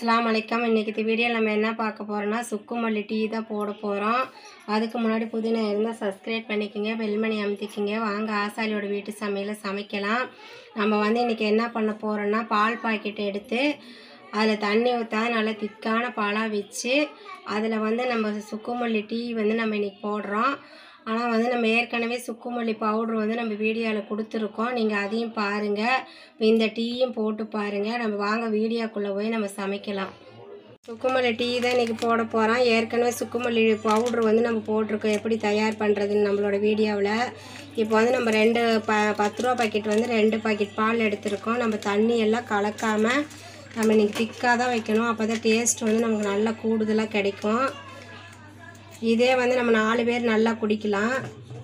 அஸ்ஸலாமு அலைக்கம் இன்றைக்கி இந்த வீடியோவில் நம்ம என்ன பார்க்க போகிறோம்னா சுக்குமல்லி டீ தான் போட போகிறோம் அதுக்கு முன்னாடி புதினா இருந்தால் சப்ஸ்கிரைப் பண்ணிக்கோங்க பெல்மணி அமுத்திக்கிங்க வாங்க ஆசாலியோட வீட்டு சமையலை சமைக்கலாம் நம்ம வந்து இன்றைக்கி என்ன பண்ண போகிறோம்னா பால் பாக்கெட் எடுத்து அதில் தண்ணி ஊற்றா நல்லா திக்கான பாலாக வச்சு அதில் வந்து நம்ம சுக்குமல்லி டீ வந்து நம்ம இன்றைக்கி போடுறோம் ஆனால் வந்து நம்ம ஏற்கனவே சுக்குமல்லி பவுட்ரு வந்து நம்ம வீடியோவில் கொடுத்துருக்கோம் நீங்கள் அதையும் பாருங்கள் இப்போ இந்த டீயும் போட்டு பாருங்கள் நம்ம வாங்க வீடியோக்குள்ளே போய் நம்ம சமைக்கலாம் சுக்குமல்லி டீ தான் இன்றைக்கி போட போகிறோம் ஏற்கனவே சுக்குமல்லி பவுட்ரு வந்து நம்ம போட்டிருக்கோம் எப்படி தயார் பண்ணுறதுன்னு நம்மளோட வீடியோவில் இப்போ வந்து நம்ம ரெண்டு ப பத்து ரூபா பாக்கெட் வந்து ரெண்டு பாக்கெட் பால் எடுத்திருக்கோம் நம்ம தண்ணி எல்லாம் கலக்காமல் நம்ம இன்றைக்கி திக்காக தான் வைக்கணும் அப்போ தான் டேஸ்ட் வந்து நமக்கு நல்லா கூடுதலாக கிடைக்கும் இதே வந்து நம்ம நாலு பேர் நல்லா குடிக்கலாம்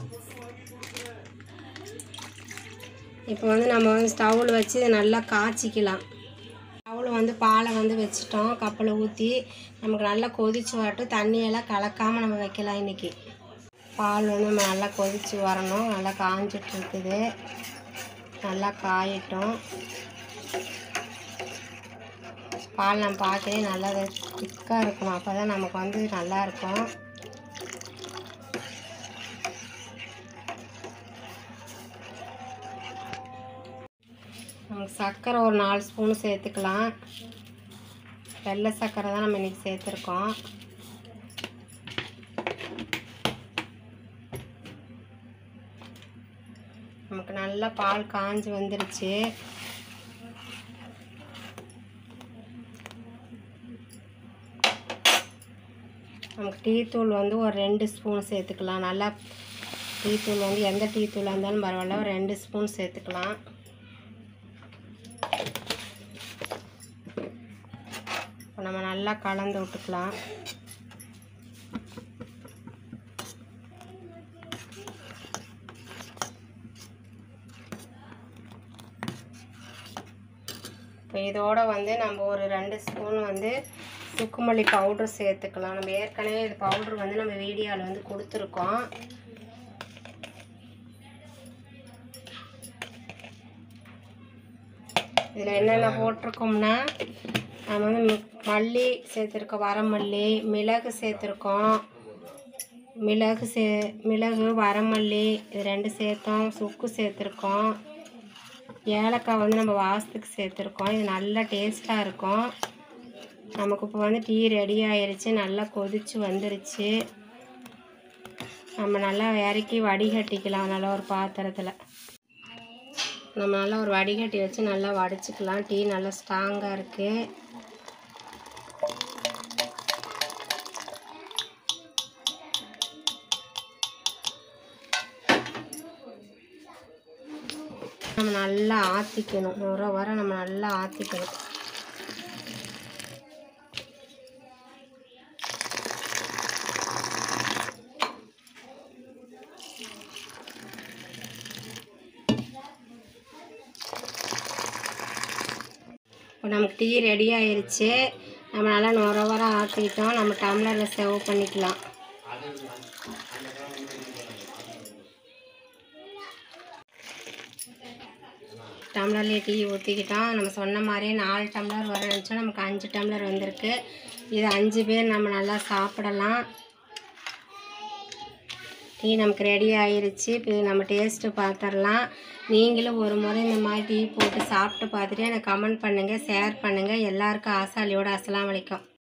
இப்போ வந்து நம்ம வந்து ஸ்டவ்வில் வச்சு இதை நல்லா காய்ச்சிக்கலாம் ஸ்டவ்வில் வந்து பாலை வந்து வச்சிட்டோம் கப்பில் ஊற்றி நமக்கு நல்லா கொதிச்சு வரட்டும் தண்ணியெல்லாம் கலக்காமல் நம்ம வைக்கலாம் இன்றைக்கி பால் வந்து நம்ம நல்லா கொதிச்சு வரணும் நல்லா காஞ்சிட்டு இருக்குது நல்லா காயட்டும் பால் நம்ம பார்க்கவே நல்லா திக்காக இருக்கணும் அப்போ தான் நமக்கு வந்து நல்லா இருக்கும் நமக்கு சர்க்கரை ஒரு நாலு ஸ்பூன் சேர்த்துக்கலாம் வெள்ளை சர்க்கரை தான் நம்ம இன்றைக்கி சேர்த்துருக்கோம் நமக்கு நல்லா பால் காஞ்சி வந்துருச்சு நமக்கு டீ தூள் வந்து ஒரு ரெண்டு ஸ்பூன் சேர்த்துக்கலாம் நல்லா டீ தூள் வந்து எந்த டீ தூளாக இருந்தாலும் பரவாயில்ல ஒரு ரெண்டு ஸ்பூன் சேர்த்துக்கலாம் இப்போ நம்ம நல்லா கலந்து விட்டுக்கலாம் இப்போ இதோட வந்து நம்ம ஒரு ரெண்டு ஸ்பூன் வந்து சுக்குமல்லி பவுட்ரு சேர்த்துக்கலாம் நம்ம ஏற்கனவே இது பவுட்ரு வந்து நம்ம வீடியோவில் வந்து கொடுத்துருக்கோம் இதில் என்னென்ன போட்டிருக்கோம்னா நம்ம வந்து மி- மல்லி சேர்த்துருக்கோம் வரமல்லி மிளகு சேர்த்துருக்கோம் மிளகு சே மிளகு வரமல்லி இது ரெண்டு சேர்த்தோம் சுக்கு சேர்த்துருக்கோம் ஏலக்காய் வந்து நம்ம வாசத்துக்கு சேர்த்துருக்கோம் இது நல்லா டேஸ்ட்டாக இருக்கும் நமக்கு இப்போ வந்து டீ ரெடி ஆயிருச்சு நல்லா கொதிச்சு வந்துருச்சு நம்ம நல்லா இறக்கி வடிகட்டிக்கலாம் நல்லா ஒரு பாத்திரத்தில் நம்ம நல்லா ஒரு வடிகட்டி வச்சு நல்லா வடிச்சுக்கலாம் டீ நல்லா ஸ்ட்ராங்காக இருக்குது நம்ம நல்லா ஆற்றிக்கணும் நுர வர நம்ம நல்லா ஆற்றிக்கணும் இப்போ நமக்கு டீ ரெடி ஆயிருச்சு நம்ம நல்லா நுர வர ஆற்றிக்கிட்டோம் நம்ம டம்ளரில் சர்வ் பண்ணிக்கலாம் டம்ளர்லேயே டீ ஊற்றிக்கிட்டோம் நம்ம சொன்ன மாதிரியே நாலு டம்ளர் வர நினச்சோம் நமக்கு அஞ்சு டம்ளர் வந்திருக்கு இது அஞ்சு பேர் நம்ம நல்லா சாப்பிடலாம் டீ நமக்கு ரெடி ஆயிருச்சு இப்போ இது நம்ம டேஸ்ட்டு பார்த்துடலாம் நீங்களும் ஒரு முறை இந்த மாதிரி டீ போட்டு சாப்பிட்டு பார்த்துட்டு எனக்கு கமெண்ட் பண்ணுங்கள் ஷேர் பண்ணுங்கள் எல்லாருக்கும் ஆசாலியோட அஸ்ஸலாமு அலைக்கும்